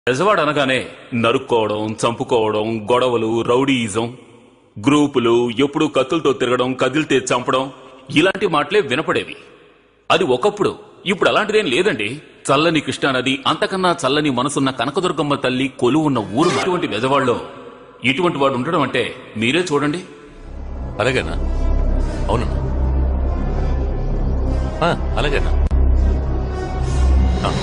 బెజవాడ అనగానే నరుక్కోవడం చంపుకోవడం గొడవలు రౌడీయిజం గ్రూపులు ఎప్పుడూ కత్తులతో తిరగడం కదిలితే చంపడం ఇలాంటి మాటలే వినపడేవి అది ఒకప్పుడు ఇప్పుడు అలాంటిదేం లేదండి చల్లని కృష్ణానది అంతకన్నా చల్లని మనసున్న కనకదుర్గమ్మ తల్లి కొలువు ఉన్న ఊరు అటువంటి బెజవాడలో ఇటువంటి వాడు ఉండడం అంటే మీరే చూడండి అలాగేనా అవునన్నా ఆ, అలాగేనా ఆ.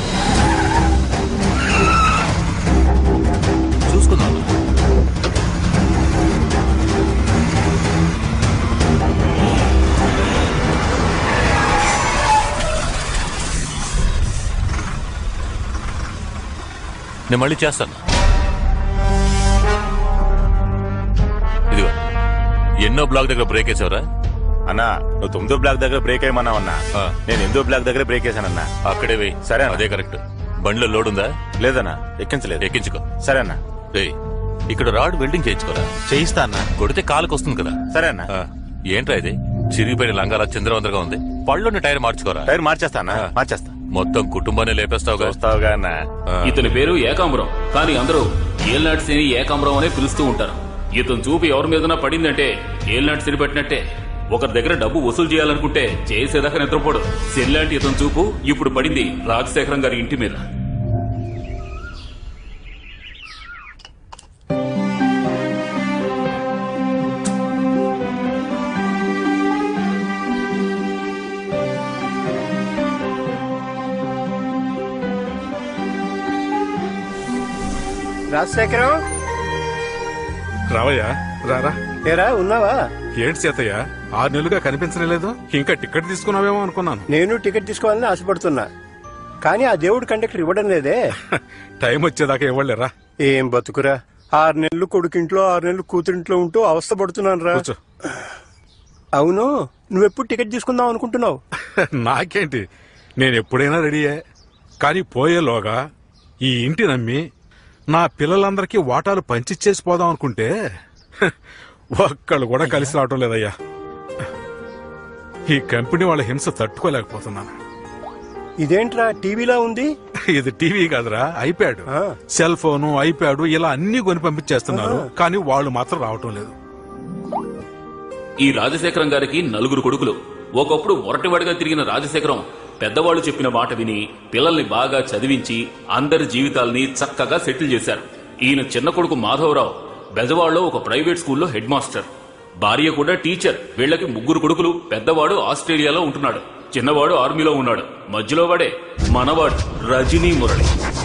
చూసుకుందాం అన్నా. నేను మళ్ళీ చేస్తాను ఇదిగో ఎన్నో బ్లాక్ దగ్గర బ్రేక్ వేసావరా అన్నా నువ్వు తొమ్మిదో బ్లాక్ దగ్గర బ్రేక్ అయ్యమన్నావు అన్నా ఆ. నేను ఎనిమిదో బ్లాక్ దగ్గర బ్రేక్ వేసానన్నా అక్కడే వెయ్యి సరే అన్న. అదే కరెక్ట్ బండిలో లోడ్ ఉందా లేదన్నా ఎక్కించలేదు ఎక్కించుకో సరే అన్నా రేయ్ ఇక్కడ రాడ్ వెల్డింగ్ చేయించుకోరా చేయిస్తా అన్నా కొడితే కాలుకి వస్తుంది కదా సరే అన్నా ఆ, ఏంట్రా ఇది చిరిగిపోయిన లంగాల చంద్రవందరగా ఉంది పళ్ళున్న టైర్ మార్చుకోరా టైర్ మార్చేస్తా అన్నా ఆ. మార్చేస్తా మొత్తం కుటుంబాన్ని లేపేస్తావుగా చూస్తావుగా అన్నా ఆ, ఇతని పేరు ఏకాంబరం కానీ అందరూ ఏల్నాటి శని ఏకాంబరం అనే పిలుస్తూ ఉంటారు ఇతను చూపు ఎవరి మీదనా పడిందంటే ఏల్నాటి శని పట్టినట్టే ఒకరి దగ్గర డబ్బు వసూలు చేయాలనుకుంటే చేసేదాకా నిద్రపోడు శనిలాంటి ఇతని చూపు ఇప్పుడు పడింది రాజశేఖరం గారి ఇంటి మీద రాజశేఖరం రావయ్యా రారా ఏరా ఉన్నావా ఏంటి చేతయ్య ఆరు నెలలుగా కనిపించలేదు ఇంకా టికెట్ తీసుకున్నావేమో అనుకున్నాను నేను టికెట్ తీసుకోవాలని ఆశపడుతున్నా కానీ ఆ దేవుడు కండక్టర్ ఇవ్వడం లేదే టైం వచ్చేదాకా ఇవ్వలేరా ఏం బతుకురా ఆరు నెలలు కొడుకింట్లో ఆరు నెలలు కూతురింట్లో ఉంటూ అవస్థ పడుతున్నాను రా కూర్చో అవును నువ్వెప్పుడు టికెట్ తీసుకుందాం అనుకుంటున్నావు నాకేంటి నేను ఎప్పుడైనా రెడీయే కానీ పోయేలోగా ఈ ఇంటి నమ్మి నా పిల్లలందరికీ వాటాలు పంచిచ్చేసి పోదాం అనుకుంటే హ, ఒక్కళ్ళు కూడా కలిసి రావటం లేదయ్యా ఈ కంపెనీ వాళ్ళ హింస తట్టుకోలేకపోతున్నాను ఇదేంట్రా టీవీలా ఉంది ఇది టీవీ కాదురా ఐప్యాడ్ ఆ. సెల్ ఫోను ఐప్యాడ్ ఇలా అన్ని కొని పంపించేస్తున్నారు కానీ వాళ్ళు మాత్రం రావటం లేదు ఈ రాజశేఖరం గారికి నలుగురు కొడుకులు ఒకప్పుడు మొరటివాడిగా తిరిగిన రాజశేఖరం పెద్దవాళ్ళు చెప్పిన మాట విని పిల్లల్ని బాగా చదివించి అందరి జీవితాల్ని చక్కగా సెటిల్ చేశారు ఈయన చిన్న కొడుకు మాధవరావు బెజవాడలో ఒక ప్రైవేట్ స్కూల్లో హెడ్ మాస్టర్ భార్య కూడా టీచర్ వీళ్ళకి ముగ్గురు కొడుకులు పెద్దవాడు ఆస్ట్రేలియాలో ఉంటున్నాడు చిన్నవాడు ఆర్మీలో ఉన్నాడు మధ్యలో వాడే మనవాడు రజనీ మురళి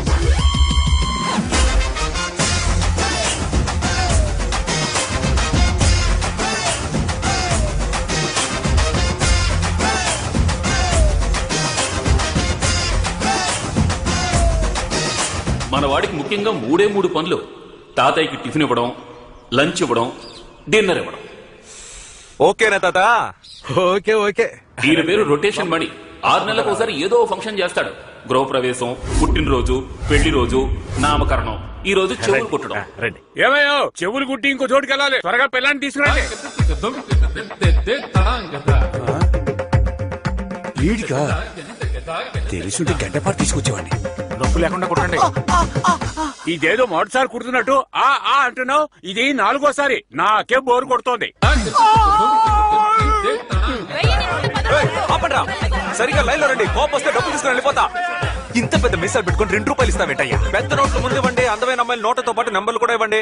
మన వాడికి ముఖ్యంగా మూడే మూడు పనులు తాతయ్యకి టిఫిన్ ఇవ్వడం లంచ్ ఇవ్వడం డిన్నర్ ఇవ్వడం ఓకేనా తాత ఓకే ఓకే ఈయన పేరు రొటేషన్ మణి ఆరు నెలలకు ఒకసారి ఏదో ఓ ఫంక్షన్ చేస్తాడు గృహప్రవేశం పుట్టినరోజు పెళ్లి రోజు నామకరణం ఈ రోజు చెవులు కుట్టడం రండి ఏమయ్యో చెవులు కుట్టి ఇంకో చోటుకి వెళ్ళాలి త్వరగా పిల్లని తీసుకురండి వీడిగా తెలుసుంటే గడ్డపాటు తీసుకొచ్చేవాడిని నొప్పి లేకుండా కుట్టండి ఇదేదో మొదటిసారి కుడుతున్నట్టు ఆ ఆ అంటున్నావు ఇది నాలుగోసారి నాకే బోరు కొడుతోంది ఆపండ్రా సరిగా లైన్ లో రండి కోపం వస్తే డబ్బులు తీసుకుని వెళ్ళిపోతా ఇంత పెద్ద మిస్సాలు పెట్టుకొని రెండు రూపాయలు ఇస్తావేంటయ్యా పెద్ద నోట్లు ముందు ఇవ్వండి అందమైన అమ్మాయిల నోట్లతో పాటు నెంబర్లు కూడా ఇవ్వండి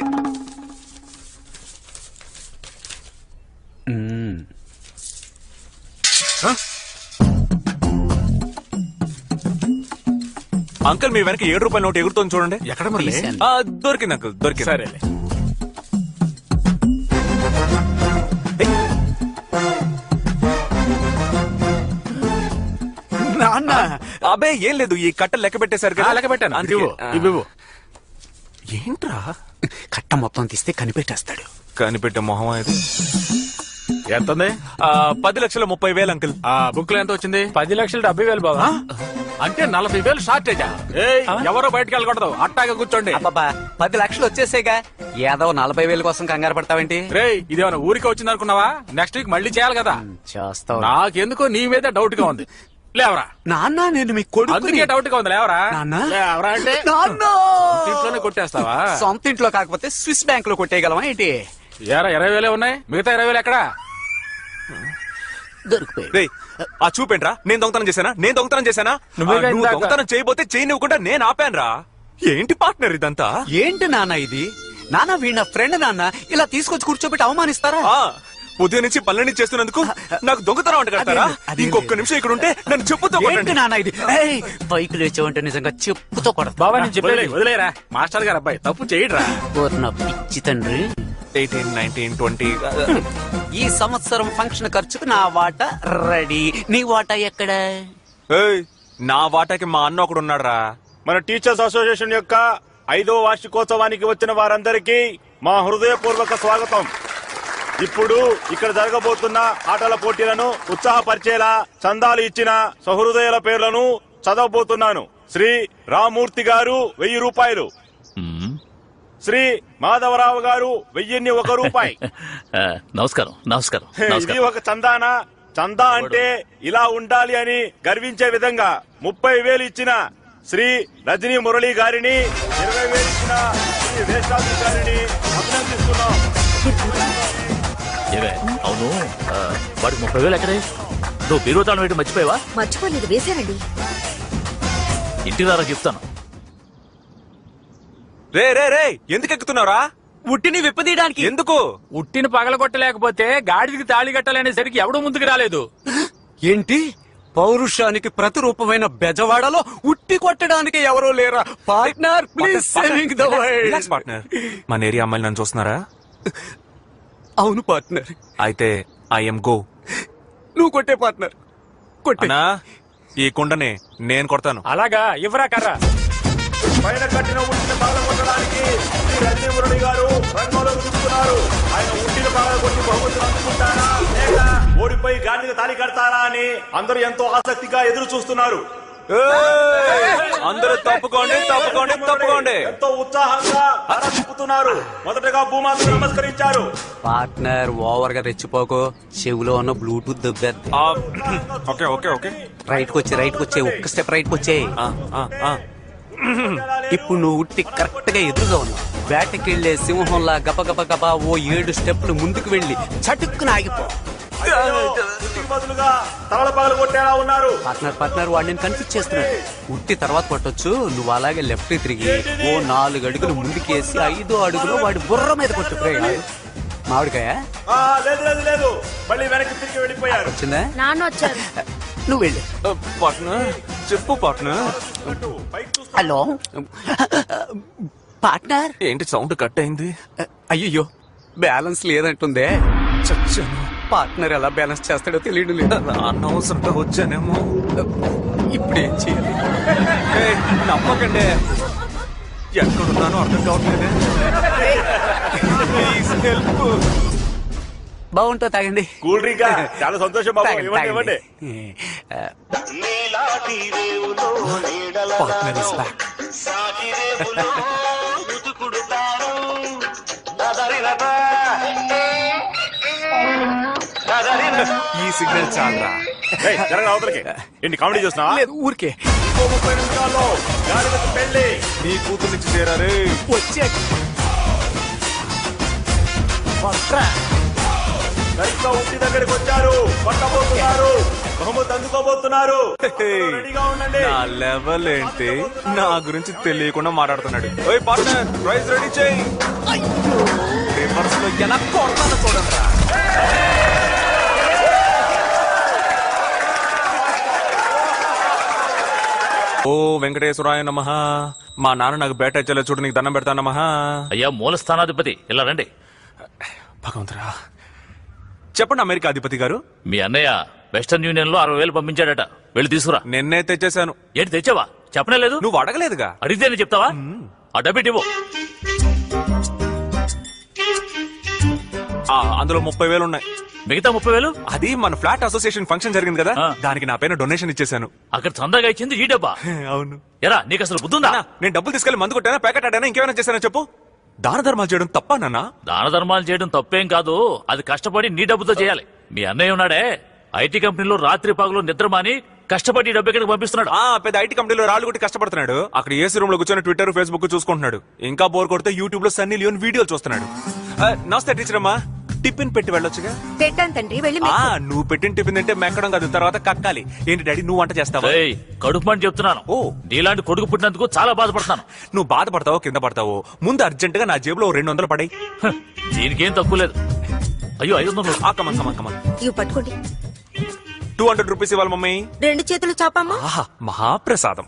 అంకుల్ మీ వెనక ఏడు రూపాయల నోట్ ఎగురుతోంది చూడండి ఎక్కడ మరి ఆ, దొరికింది అంకుల్ దొరికింది సరే నాన్న అబే ఏం లేదు ఈ కట్టలు లెక్క పెట్టేశారు కదా లెక్క పెట్టాను అందుకే. ఇవ్వు, ఆ. ఇవ్వు. ఏంట్రా కట్ట మొత్తం తీస్తే కనిపెట్టేస్తాడు కనిపెట్టే మొహం ఇది ఎంత ఉంది ఆ, పది లక్షల ముప్పై వేలు అంకుల్ ఆ బుక్ లో ఎంత వచ్చింది పది లక్షల డెబ్బై వేలు బాబా అంటే నలభై వేలు షార్టేజా ఏయ్, ఎవరో బయటకు వెళ్ళకూడదు అట్టాగా కూర్చోండి అబ్బబ్బా పది లక్షలు వచ్చేసేగా ఏదో నలభై వేల కోసం కంగారు పడతావేంటి రేయ్ ఇదేమైనా ఊరికి వచ్చింది అనుకున్నావా నెక్స్ట్ వీక్ మళ్ళీ చేయాలి కదా చేస్తావు నాకెందుకో నీ మీద డౌట్ గా ఉంది లేవరా నాన్న నేను మీ కొడుకు అందుకే డౌట్ గా ఉంది లేవరా నాన్న లేవరా అంటే నాన్న ఇంట్లోనే కొట్టేస్తావా సొంత ఇంట్లో కాకపోతే స్విస్ బ్యాంక్ లో కొట్టేయగలమా ఏంటి ఏరా ఇరవై వేలే ఉన్నాయి మిగతా ఇరవై వేలు ఎక్కడా దొరికిపోయి రేయ్ ఆ చూపేంట్రా నేను దొంగతనం చేశానా నేను దొంగతనం చేశానా నువ్వే ఆ, నువ్వు ఇందాక- దొంగతనం చేయబోతే చేయనివ్వకుండా నేను ఆపానురా ఏంటి పార్ట్నర్ ఇదంతా ఏంటి నాన్న ఇది నాన్న వీళ్ళ ఫ్రెండ్ నాన్న ఇలా తీసుకొచ్చి కూర్చోబెట్టి అవమానిస్తారా ఆ ఉదయం నుంచి పనులన్నీ చేస్తున్నందుకు నాకు దొంగతనం అంట కడతారా అదేం- అదేం ఇంకొక లేదు. నిమిషం ఇక్కడ ఉంటే నన్ను చెప్పుతో ఏంటి కొట్టండి నాన్న ఇది ఏయ్, పైకి లేచావంటే నిజంగా చెప్పుతో కొడతా బాబా నేను చెప్పేది వదిలేరా మాస్టర్ గారు అబ్బాయి తప్పు చేయడరా ఓర్న పిచ్చి తండ్రి ఎయిటీన్ నైన్టీన్ ట్వంటీ ఈ సంవత్సరం ఫంక్షన్ ఖర్చుకు నా వాటా రెడీ నీ వాటా ఎక్కడ నా వాటాకి మా అన్న ఒకడు ఉన్నాడురా మన టీచర్స్ అసోసియేషన్ యొక్క ఐదో వార్షికోత్సవానికి వచ్చిన వారందరికీ మా హృదయపూర్వక స్వాగతం ఇప్పుడు ఇక్కడ జరగబోతున్న ఆటల పోటీలను ఉత్సాహపరిచేలా చందాలు ఇచ్చిన సహృదయుల పేర్లను చదవబోతున్నాను శ్రీ రామూర్తి గారు వెయ్యి రూపాయలు మ్మ్. శ్రీ మాధవరావు గారు వెయ్యిన్ని ఒక రూపాయి ఆ, నమస్కారం నమస్కారం ఇది నమస్కారం ఒక చందానా చందా అంటే ఇలా ఉండాలి అని గర్వించే విధంగా ముప్పై వేలు ఇచ్చిన శ్రీ రజనీ మురళి గారిని ఇరవై వేలు ఇచ్చిన శ్రీ వేషాద్రి గారిని అభినందిస్తున్నాం ఏవే అవును ఆ, వాడికి ముప్పై వేలు ఎక్కడే నువ్వు బీరో తాళం వేయడం మర్చిపోయావా మర్చిపోలేదు వేశానండి ఇంటి దారా చెప్తాను రే రే రే ఎందుకు ఎక్కుతున్నావురా ఉట్టిని విప్పదీయడానికి ఎందుకు ఉట్టిని పగలగొట్టలేకపోతే గాడిదికి తాళి కట్టాలనేసరికి ఎవడు ముందుకు రాలేదు ఏంటి పౌరుషానికి ప్రతిరూపమైన బెజవాడలో ఉట్టి కొట్టడానికి ఎవరూ లేరా partner please saving the relax partner మన ఏరియా అమ్మాయిలు నన్ను చూస్తున్నారా అవును పార్ట్నర్ అయితే ఐఎమ్ గో నువ్వు కొట్టే పార్ట్నర్ కొట్టే అన్నా ఈ కుండని నేను కొడతాను అలాగా ఇవ్వరా కర్రా పైన కట్టిన ఉట్టిని పగలగొట్టడానికి శ్రీ రజనీ మురళి గారు రంగంలో దిగుతున్నారు ఆయన ఉట్టిని పగలగొట్టి బహుమతులు అందుకుంటారా లేక ఓడిపోయి గాడికి తాళి కడతారా అని అందరూ ఎంతో ఆసక్తిగా ఎదురు చూస్తున్నారు ఏయ్! అందరూ తప్పుకోండి తప్పుకోండి తప్పుకోండి ఎంతో ఉత్సాహంగా తల తిప్పుతున్నారు మొదటగా భూమాతకు నమస్కరించారు పార్ట్నర్ ఓవర్ గా రెచ్చిపోకు చెవిలో ఉన్న బ్లూటూత్ దెబ్బేద్ది ఆ, ఓకే ఓకే ఓకే రైట్ వచ్చే రైట్ వచ్చే ఒక్క స్టెప్ రైట్ వచ్చే ఆ, ఆ, ఆ. ఇప్పుడు నువ్వు ఉట్టి కరెక్ట్ గా ఎదురుగా ఉన్నావు వేటకెళ్లే సింహంలా గబ గబ గబ ఓ ఏడు స్టెప్లు ముందుకు వెళ్ళి చటుక్కున ఆగిపో అయ్యో, ఉట్టికి బదులుగా తలల పగలు కొట్టేలా ఉన్నారు పార్ట్నర్ పార్ట్నర్ వాడిని కన్ఫ్యూజ్ చేస్తున్నాడు ఉట్టి తర్వాత కొట్టొచ్చు నువ్వు అలాగే లెఫ్ట్ తిరిగి ఓ నాలుగు అడుగులు ముందుకేసి ఐదో అడుగులో వాడి బుర్ర మీద కొట్టు ప్రే మామిడికాయ ఆ, లేదు లేదు లేదు మళ్ళీ వెనక్కి తిరిగి వెళ్ళిపోయారు వచ్చిందా నాన్న వచ్చారు నువ్వు వెళ్ళు ఆ, పార్ట్నర్ చెప్పు పార్ట్నర్ పైకి చూస్తూ హలో పార్ట్నర్ ఏంటి సౌండ్ కట్ అయింది అయ్యో బ్యాలెన్స్ లేదంటుందే చచ్చాను పార్ట్నర్ ఎలా బ్యాలెన్స్ చేస్తాడో తెలియడం లేదు అనవసరంగా వచ్చానేమో ఇప్పుడు ఏం చేయాలి ఏయ్, నమ్మకండి ఎక్కడున్నానో అర్థం కావట్లేదే ప్లీజ్ హెల్ప్ బాగుంటా తాగండి కూల్ డ్రింక్ చాలా సంతోషం బాబు తాగండి, ఇవ్వండి ఇవ్వండి తాగండి. పార్ట్నర్ ఇస్ బ్యాక్ ఈ సిగ్నల్ చాలరా ఏయ్, జరగరా అవతలకి ఏంటి కామెడీ చూస్తున్నావా లేదు ఊరికే ఇంకో ముప్పై నిమిషాల్లో గాడిదకు పెళ్లి నీ కూతురు నుంచి చేరారే వచ్చే సరిగ్గా ఇంటి దగ్గరికి వచ్చారు పట్టబోతున్నారు బహుమతి అందుకోబోతున్నారు రెడీగా ఉండండి నా లెవెల్ ఏంటి నా గురించి తెలియకుండా మాట్లాడుతున్నాడు ఓయ్ పార్ట్నర్ ప్రైజ్ రెడీ చేయి రివర్స్ లో ఎలా కొడతానో చూడండి ఓ వెంకటేశ్వరాయ నమ మా నాన్న నాకు బేట ఇచ్చేలా చూడు నీకు దండం పెడతా నమ అయ్యా మూల స్థానాధిపతి ఇలా రండి భగవంతురా చెప్పండి అమెరికా అధిపతి గారు మీ అన్నయ్య వెస్టర్న్ యూనియన్ లో అరవై వేలు పంపించాడట వెళ్ళి తీసుకురా నిన్నే తెచ్చేశాను ఏంటి తెచ్చావా చెప్పనే లేదు నువ్వు అడగలేదుగా అడిగితేనే చెప్తావా ఆ డబ్బిట్ ఇవ్వు ఆ, అందులో ముప్పై వేలు ఉన్నాయి మిగతా ముప్పై వేలు అది మన ఫ్లాట్ అసోసియేషన్ ఫంక్షన్ జరిగింది కదా ఆ. దానికి నా పైన డొనేషన్ ఇచ్చేశాను అక్కడ చందాగా ఇచ్చింది ఈ డబ్బా అవును ఎరా నీకు అసలు బుద్ధుందా అన్నా, నేను డబ్బులు తీసుకెళ్లి మందు కొట్టానా ప్యాకెట్ ఆడానా ఇంకేమైనా చేశానా చెప్పు దాన ధర్మాలు చేయడం తప్ప నాన్న దాన ధర్మాలు చేయడం తప్పేం కాదు అది కష్టపడి నీ డబ్బుతో చేయాలి మీ అన్నయ్య ఉన్నాడే ఐటీ కంపెనీలో రాత్రి పగలు నిద్ర మాని కష్టపడి డబ్బు ఎక్కడికి పంపిస్తున్నాడు ఆ పెద్ద ఐటీ కంపెనీలో రాళ్ళు కొట్టి కష్టపడుతున్నాడు అక్కడ ఏసీ రూమ్ లో కూర్చొని ట్విట్టర్ ఫేస్బుక్ చూసుకుంటున్నాడు ఇంకా బోర్ కొడితే యూట్యూబ్ లో సన్నీ లియోన్ వీడియోలు చూస్తున్నాడు ఆ, నమస్తే టీచర్ అమ్మా టిఫిన్ పెట్టి వెళ్ళొచ్చుగా పెట్టాను తండ్రి వెళ్ళి ఆ నువ్వు పెట్టిన టిఫిన్ తింటే మెక్కడం కాదు తర్వాత కక్కాలి ఏంటి డాడీ నువ్వు వంట చేస్తావా ఏయ్, కడుపు అని చెప్తున్నాను ఓ. నీలాంటి కొడుకు పుట్టినందుకు చాలా బాధపడుతున్నాను నువ్వు బాధపడతావో కింద పడతావో ముందు అర్జెంట్ గా నా జేబులో ఓ రెండు వందలు పడాయి హ, దీనికేం తక్కువ లేదు అయ్యో ఐదు వందలు ఆ కమన్ కమన్ కమన్ ఇవి పట్టుకోండి టూ హండ్రెడ్ రూపీస్ ఇవ్వాలి మమ్మీ రెండు చేతులు చాపమ్మా ఆహా మహాప్రసాదం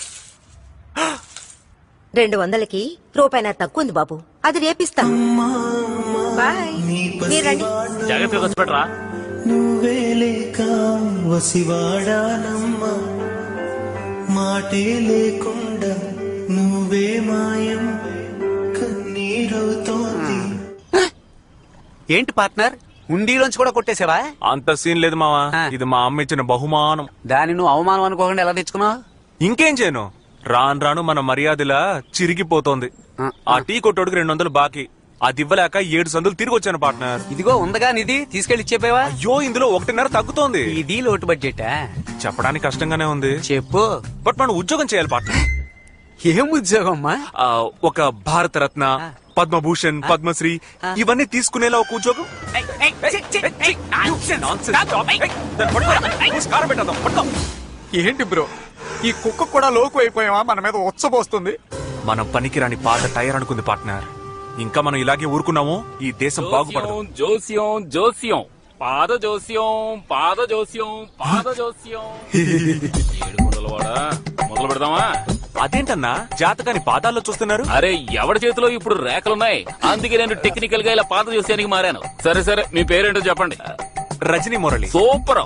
రెండు వందలకి రూపాయి నా తక్కువ ఉంది బాబు అది రేపిస్తాను బాయ్ మీరు రండి జాగ్రత్తగా ఖర్చు పెట్టరా నువ్వే లేక వసివాడానమ్మ మాటే లేకుండా నువ్వే మాయం కన్నీరవుతోంది ఏంటి పార్ట్నర్ హుండీలోంచి కూడా కొట్టేసావా అంత సీన్ లేదు మావా ఆ. ఇది మా అమ్మ ఇచ్చిన బహుమానం దాన్ని నువ్వు అవమానం అనుకోకుండా ఎలా తెచ్చుకున్నావు ఇంకేం చేయను రాను రాను మన మర్యాదలా చిరిగిపోతోంది ఆ, ఆ టీ కొట్టోడికి రెండు వందలు బాకీ అది ఇవ్వలేక ఏడు సందులు తిరిగి వచ్చాను పార్ట్నర్ ఇదిగో ఉందగా నిధి తీసుకెళ్లి ఇచ్చేపోయావా అయ్యో ఇందులో ఒకటిన్నర తగ్గుతోంది ఇది లోటు బడ్జెటా చెప్పడానికి కష్టంగానే ఉంది చెప్పు బట్ మనం ఉద్యోగం చేయాలి పార్ట్నర్ ఏం ఉద్యోగం అమ్మా ఆ, ఒక భారత రత్న పద్మభూషణ్ పద్మశ్రీ ఇవన్నీ తీసుకునేలా ఒక ఉద్యోగం Nonsense. Stop. Hey, దాన్ని పట్టుకోరా. మూసి కారం పెట్టేద్దాం. పట్టుకో. ఏంటి బ్రో ఈ కుక్క కూడా లోకు అయిపోయావా మన మీద ఉచ్చబోస్తుంది మనం పనికిరాని పాత టైర్ అనుకుంది పార్ట్నర్ ఇంకా మనం ఇలాగే ఊరుకున్నాము ఈ దేశం బాగుపడదు జోస్యం జోస్యం పాద జోస్యం పాద జోస్యం పాద జోస్యం ఏడుకొండలవాడా మొదలు పెడదామా అదేంటన్నా జాతకాన్ని పాదాల్లో చూస్తున్నారు అరే ఎవడి చేతిలో ఇప్పుడు రేఖలున్నాయి అందుకే నేను టెక్నికల్ గా ఇలా పాత జోస్యానికి మారాను సరే సరే మీ పేరేంటో చెప్పండి రజనీ మురళి సూపర్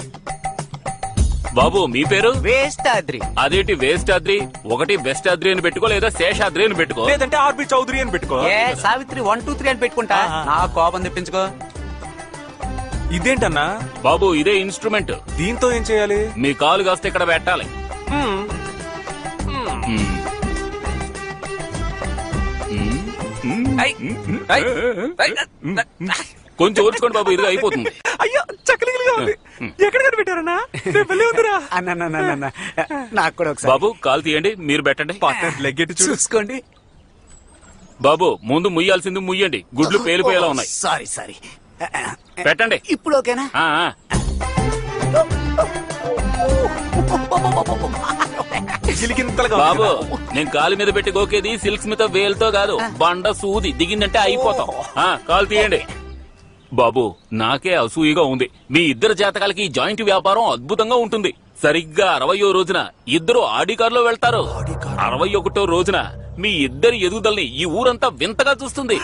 బాబు మీ పేరు వేస్తాద్రి అదేంటి వేస్ట్ అద్రి ఒకటి వెస్ట్ అద్రి అని పెట్టుకో లేదా శేషాద్రి అని పెట్టుకో లేదంటే ఆర్బి చౌదరి అని పెట్టుకో ఏ సావిత్రి వన్ టూ త్రీ అని పెట్టుకుంటా నా కోపం తెప్పించుకో ఇదేంటన్నా బాబు ఇదే ఇన్స్ట్రుమెంట్ దీంతో ఏం చేయాలి మీ కాలు కాస్తే ఇక్కడ పెట్టాలి హ్మ్. మ్మ్. ఐ, ఐ, ఐ, కొంచెం ఓర్చుకోండి బాబు ఇది అయిపోతుంది అయ్యో చక్కలిగిలిగా ఉంది ఎక్కడ కనిపెట్టారన్నా రేపు వెళ్ళి ఉందిరా అన్న నాకు కూడా ఒకసారి బాబు కాలు తీయండి మీరు పెట్టండి పార్ట్నర్ లెగ్గెట్టి చూడు చూసుకోండి బాబు ముందు ముయ్యాల్సింది ముయ్యండి గుడ్లు పేలిపోయేలా ఉన్నాయి సారీ సారీ పెట్టండి ఇప్పుడు ఓకేనా ఆ, ఆ. గిలిగింతలుగా బాబు ఉంది నేను కాలు మీద పెట్టి గోకేది సిల్క్ స్మిత వేలుతో కాదు బండ సూది దిగిందంటే అయిపోతాం ఆ, కాలు తీయండి బాబు నాకే అసూయగా ఉంది మీ ఇద్దరు జాతకాలకి ఈ జాయింట్ వ్యాపారం అద్భుతంగా ఉంటుంది సరిగ్గా అరవయో రోజున ఇద్దరు ఆడి కారులో వెళ్తారు అరవై ఒకటో రోజున మీ ఇద్దరి ఎదుగుదలని ఈ ఊరంతా వింతగా చూస్తుంది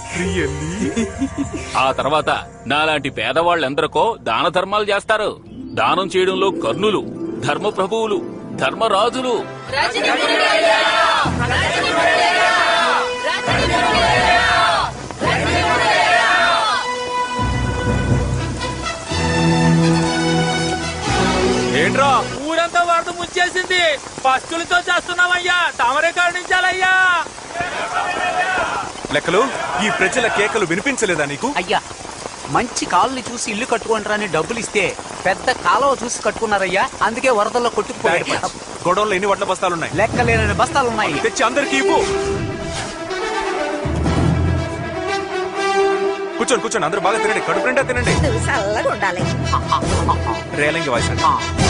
ఆ తర్వాత నాలాంటి పేదవాళ్ళెందరికో దాన ధర్మాలు చేస్తారు దానం చేయడంలో కర్ణులు ధర్మ ప్రభువులు ధర్మరాజులు ఏంట్రా ఊరంతా వరద ముంచేసింది పస్తులతో చేస్తున్నామయ్యా తమరే కరుణించాలయ్యా లెక్కలు ఈ ప్రజల కేకలు వినిపించలేదా నీకు అయ్యా మంచి కాలనీ చూసి ఇల్లు కట్టుకుంటారని డబ్బులు ఇస్తే పెద్ద కాలువ చూసి కట్టుకున్నారయ్యా అందుకే వరదల్లో కొట్టుకుపోయాడు గొడవలో ఎన్ని వడ్ల బస్తాలున్నాయి లెక్క లేని బస్తాలు ఉన్నాయి తెచ్చి అందరికి ఇవ్వు కూర్చోండి కూర్చోండి అందరూ బాగా తినండి కడుపు నిండా తినండి చల్లగా ఉండాలి రేలంగి వాయిస్ అండి.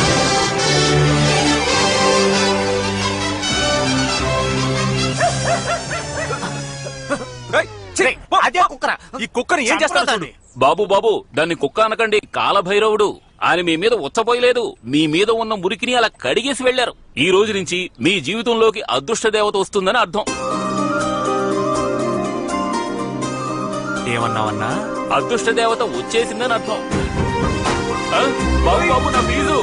ఏయ్, ఛీ, పో, అదే పో. కుక్కరా ఈ కుక్కని ఏం చేస్తాడు చూడు బాబు బాబు దాన్ని కుక్క అనకండి కాలభైరవుడు ఆయన మీ మీద ఉచ్చపోయలేదు మీ మీద ఉన్న మురికిని అలా కడిగేసి వెళ్లారు ఈ రోజు నుంచి మీ జీవితంలోకి అదృష్ట దేవత వస్తుందని అర్థం ఏమన్నావన్నా అదృష్ట దేవత వచ్చేసిందని అర్థం ఆ? బాబు బాబు నా ఫీజు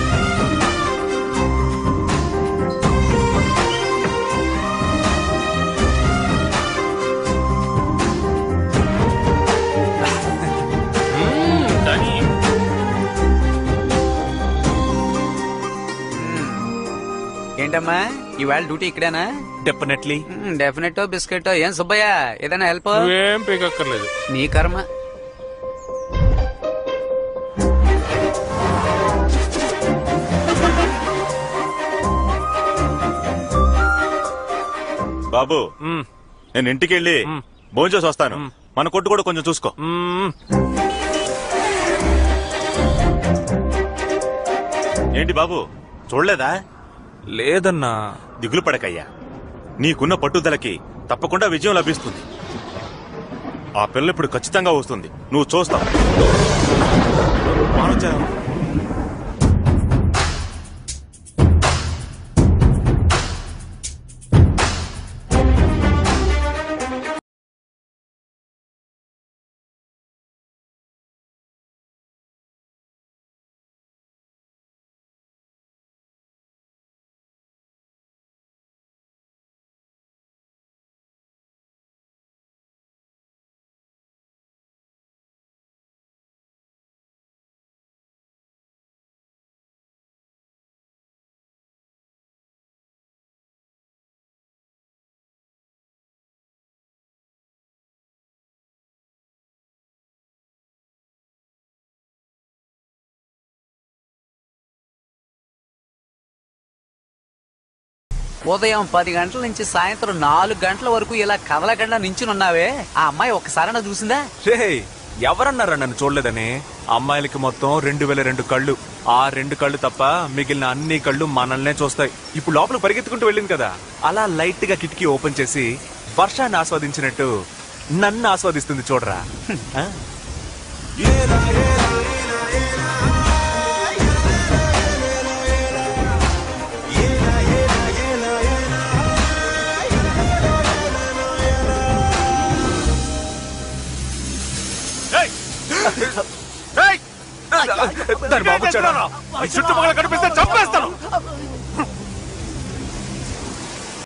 మ్మ్, కానీ ఏంటమ్మా ఇవాళ డ్యూటీ ఇక్కడేనా డెఫినెట్లీ డెఫినెట్ బిస్కెట్ ఏం సుబ్బయ్య ఏదైనా హెల్ప్ నువ్వేం పీకక్కర్లేదు నీ కర్మ బాబు నేను ఇంటికి వెళ్ళి భోంచేసి వస్తాను మన కొట్టు కూడా కొంచెం చూసుకో ఏంటి బాబు చూడలేదా లేదన్నా దిగులు పడకయ్యా నీకున్న పట్టుదలకి తప్పకుండా విజయం లభిస్తుంది ఆ పిల్ల ఇప్పుడు ఖచ్చితంగా వస్తుంది నువ్వు చూస్తావు మానవచారం. ఉదయం పది గంటల నుంచి సాయంత్రం నాలుగు గంటల వరకు ఇలా కదలకుండా నించునున్నావే ఆ అమ్మాయి ఒక్కసారైనా చూసిందా రే ఎవరన్నారా నన్ను చూడలేదని అమ్మాయిలకి మొత్తం రెండు వేల రెండు కళ్ళు ఆ రెండు కళ్ళు తప్ప మిగిలిన అన్ని కళ్ళు మనల్నే చూస్తాయి ఇప్పుడు లోపల పరిగెత్తుకుంటూ వెళ్ళింది కదా అలా లైట్ గా కిటికీ ఓపెన్ చేసి వర్షాన్ని ఆస్వాదించినట్టు నన్ను ఆస్వాదిస్తుంది చూడరా ఆ? దాని బాబు వచ్చాడా? ఈ చుట్టుపక్కల కనిపిస్తే చంపేస్తాను